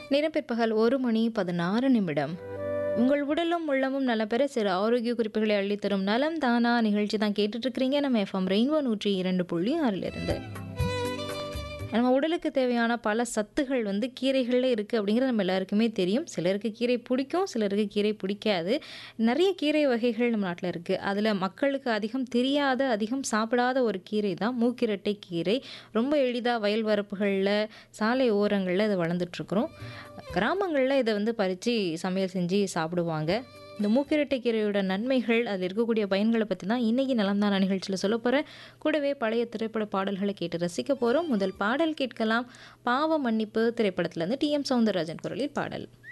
நேரம் பிற்பகல் ஒரு மணி பதினாறு நிமிடம் உங்கள் உடலும் உள்ளமும் நல பெற சிறு ஆரோக்கிய குறிப்புகளை அள்ளித்தரும் நலம் தானா நிகழ்ச்சி தான் கேட்டுட்டு இருக்கிறீங்க நம்ம எஃப்எம் ரெயின்போ நூற்றி இரண்டு புள்ளி ஆறில் இருந்து நம்ம உடலுக்கு தேவையான பல சத்துகள் வந்து கீரைகளில் இருக்குது அப்படிங்கிறது நம்ம எல்லாருக்குமே தெரியும் சிலருக்கு கீரை பிடிக்கும் சிலருக்கு கீரை பிடிக்காது நிறைய கீரை வகைகள் நம்ம நாட்டில் இருக்குது அதில் மக்களுக்கு அதிகம் தெரியாத அதிகம் சாப்பிடாத ஒரு கீரை தான் மூக்கிரட்டை கீரை ரொம்ப எளிதாக வயல் வரப்புகளில் சாலை ஓரங்களில் இதை வளர்ந்துட்டுருக்குறோம் கிராமங்களில் இதை வந்து பறித்து சமையல் செஞ்சு சாப்பிடுவாங்க இந்த மூக்கிரட்டை கீரையோட நன்மைகள் அதில் இருக்கக்கூடிய பயன்களை பற்றி தான் இன்றைக்கி நலம்தான நிகழ்ச்சியில் சொல்ல போகிறேன் கூடவே பழைய திரைப்பட பாடல்களை கேட்டு ரசிக்க போகிறோம் முதல் பாடல் கேட்கலாம் பாவ மன்னிப்பு திரைப்படத்துலேருந்து டி எம் சவுந்தரராஜன் குரலில் பாடல்